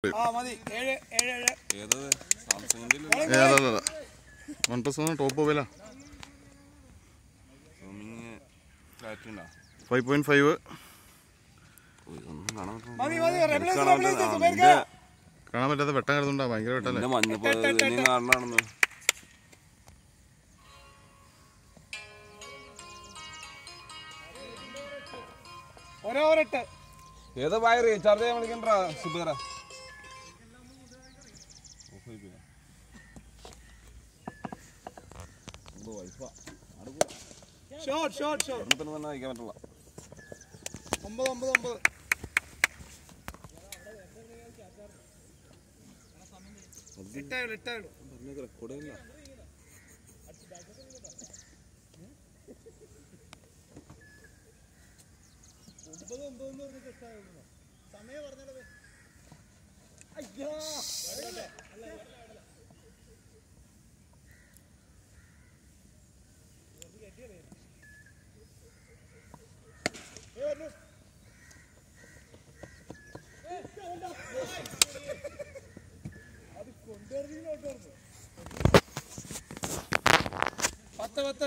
ആ മതി ഏഴ് ഏഴ് ഏഴ് ഏത് സാംസങ്ങിന്റെ ഏ അതല്ല വൺ പ്ലസ് വൺ ടോപ്പ് മൊബൈലാ സ്വിമ്മിങ് ഫ്ലാറ്റ് ഉണ്ടോ ഫൈവ് പോയിന്റ് ഫൈവ് ഒന്നും കാണാൻ പറ്റുന്നില്ല. മതി മതി റെബിളേസ് കാണാൻ റെബിളേസ് പറ്റുന്നില്ല. സുബൈർക്ക നിന്റെ- കാണാൻ പറ്റാത്ത വെട്ടം കിടന്നുണ്ടാ ഭയങ്കര വെട്ടല്ലേ നിന്റെ മഞ്ഞപ്പോ ഇനിയും കാണണമെന്ന് ഓരോ ഓരട്ട് ഏതാ ബായ റീചാർജ് ചെയ്യാൻ വിളിക്കണ്ടാ സുബേറ ഷോട്ട് ഷോട്ട് ഷോട്ട് തന്നെ തന്നെ അയക്കാൻ പറ്റില്ല ഒമ്പത് ഒമ്പത് ഒമ്പത് എട്ടായുള്ളൂ എട്ടായുള്ളൂ റെക്കോർഡ് ഇല്ല പത്ത് പത്ത്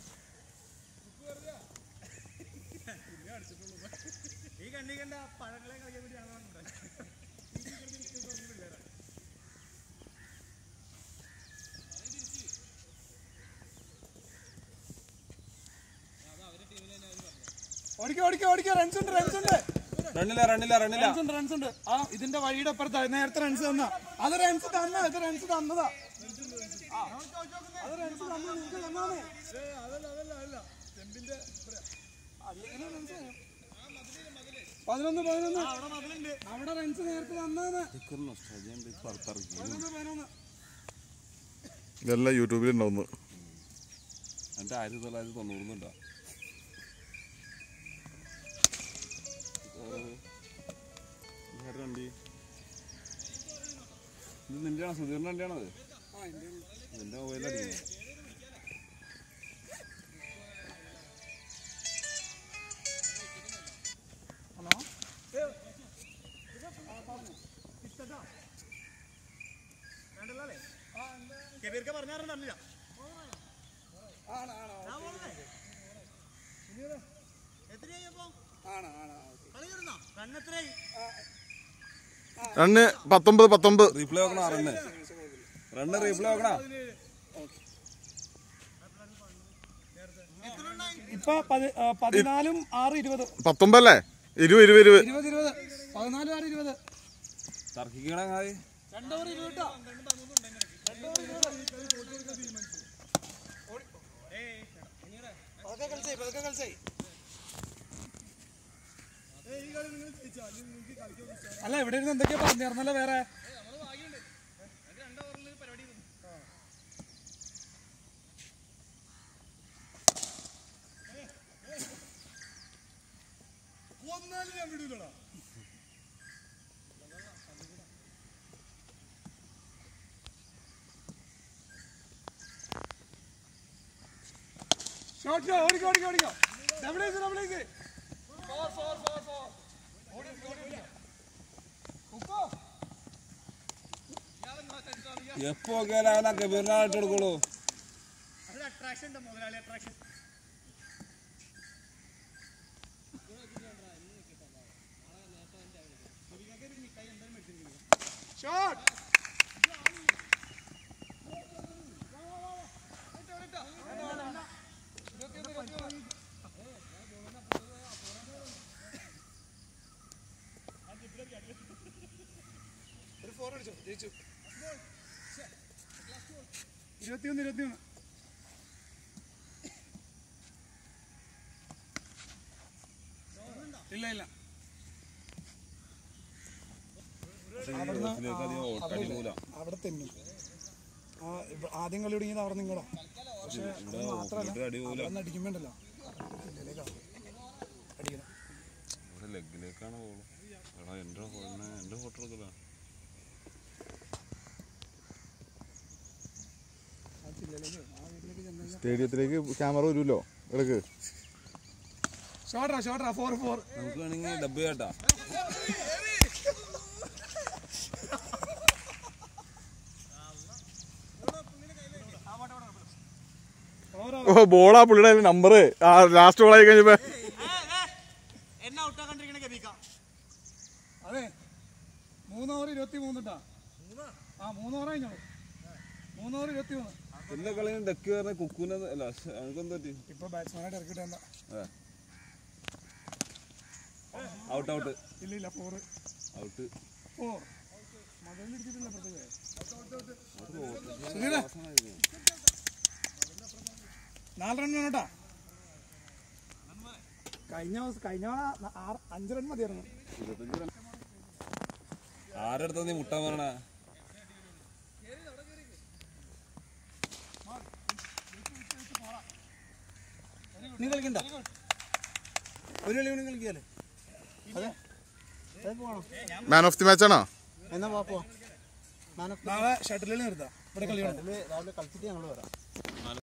ഓടിക്കോ ഓടിക്കോ ഓടിക്കോ റൺസ് ഉണ്ട് റൺസ് ഉണ്ട് റണ്ണില്ല റണ്ണില്ല റണ്ണില്ല റൺസ് ഉണ്ട് റൺസ് ഉണ്ട് ആ ഇതിന്റെ വഴിയുടെ അപ്പുറത്താ നേരത്തെ റൺസ് തന്ന അത് റൺസ് തന്ന ഇത് റൺസ് തന്നതാ ആ, അത് റൺസ് തന്ന നിങ്ങൾക്ക് തന്നാണ് അല്ലെങ്കിൽ runs തരും. പതിനൊന്ന് പതിനൊന്ന് അവിടെ റൺസ് നേരത്തെ തന്നാണ് പുറത്തിറക്കി പതിനൊന്ന് പതിനൊന്ന് ഇതെല്ലാം യൂട്യൂബിൽ ഉണ്ടാവുന്നു എന്റെ ആയിരത്തി തൊള്ളായിരത്തി തൊണ്ണൂറുന്നുണ്ടോ വണ്ടി ഇത് നിന്റെയാണോ സുധീറിന്റെ വണ്ടിയാണത് നിന്റെ മൊബൈലടിക്കുന്നത് ഹലോ ആണ് ആണ് ആണ് ആണ് റണ്ണ് പത്തൊമ്പത് പത്തൊമ്പത് റീപ്ലേ നോക്കണ റണ്ണ് റണ്ണ് റീപ്ലേ നോക്കണ ഇപ്പൊ പതി- ആ, പതിനാലും ആറ് ഇരുപത് പത്തൊമ്പതല്ലേ ഇരുപത് ഇരുപത് ഇരുപത് ഇരുപത് ഇരുപത് പതിനാല് ആറ് ഇരുപത് തർക്കിക്കണ കായ് രണ്ടോവർ ഇരുപത് ട്ടോ. പതുക്കെ കളിച്ചേ, പതുക്കെ കളിച്ചേ. അല്ല ഇവിടെ ഇരുന്ന് എന്തൊക്കെയാ പറഞ്ഞിരുന്നല്ലോ വേറെ ഷോട്ട് ഓടിക്കോ ഓടിക്കോ ഓടിക്കോ ഡബിളേസ് ഡബിളേസ് ഫോർ ഫോർ ഫോർ ഫോർ ഓടി ഓടി ഓടി ഉപ്പോ എപ്പോ നോക്കിയാലും അവനാ കബീറിനായിട്ട് കൊടുക്കുള്ളൂ അത് അട്രാക്ഷൻ ഉണ്ട് മുതലാളി അട്രാക്ഷൻ ഷോട്ട് ഒരു ഫോർ അടിച്ചോ ജയിച്ചു ഇരുപത്തിയൊന്ന് ഇരുപത്തിയൊന്ന് ഇല്ല ഇല്ല അടികൂല അവിടെ തെന്നും ആ ഇവ- ആദ്യം കളി തുടങ്ങിയത് അവിടെ നിങ്ങളാ പക്ഷെ അത് മാത്രമല്ല അടികൂല അവിടെ അടിക്കുമ്പോണ്ടല്ലോ അടിക്കണം ഇവിടെ ലെഗിലേക്കാണ് പോകുള്ളൂ എടാ എന്റെ ഫോണിന് എന്റെ ഫോട്ടോ എടുക്കല ആ ചില്ലയിലേക്ക് ആ വീട്ടിലേക്ക് ചെന്ന് സ്റ്റേഡിയത്തിലേക്ക് ക്യാമറ വരുമല്ലോ ഇടക്ക് ഷോർട്ടാ ഷോർട്ടാ ഫോർ ഫോർ നമുക്ക് വേണമെങ്കിൽ ഡബ് കേട്ടാ അപ്പൊ ബോളാ പുള്ളിയുടെ നമ്പർ ആ ലാസ്റ്റ് ബോൾ ആയി കഴിഞ്ഞപ്പോ എന്നെ ഔട്ടാക്കണ്ടിരിക്കണ കബീക്ക അതെ മൂന്ന് ഓവർ ഇരുപത്തി മൂന്നിട്ടാ ആ മൂന്ന് ഓവർ കഴിഞ്ഞോളൂ മൂന്ന് ഓവർ ഇരുപത്തി മൂന്ന് എല്ലാ കളിയും ഡെക്ക് പറഞ്ഞ കുക്കുനെ അല്ല എനിക്കെന്താ പറ്റി ഇപ്പൊ ബാറ്റ്സ്മാനായിട്ട് ഇറക്കിട്ട് എന്താ ഔട്ട് ഔട്ട് ഇല്ല ഇല്ല ഫോറ് ഔട്ട് ഫോർ മതലിടിച്ചിട്ടില്ല പ്രത്യേക സുധീര നാല് റൺ വേണോട്ടാ കഴിഞ്ഞ ദിവസം കഴിഞ്ഞ തവണ ആറ് അഞ്ച് റൺ മതിയായിരുന്നു ആരെടുത്ത നീ മുട്ടാൻ പറഞ്ഞ നീ കളിക്കണ്ട ഒരു കളി കൂടി കളിക്കാല്ലേ അതെ അതെ പോകണം മാൻ ഓഫ് ദി മാച്ച് ആണോ എന്നാ പോവാ നാളെ ഷട്ടിലിൽ നിർത്താം ഇവിടെ കളി രാവിലെ കളിച്ചിട്ട് ഞങ്ങൾ വരാം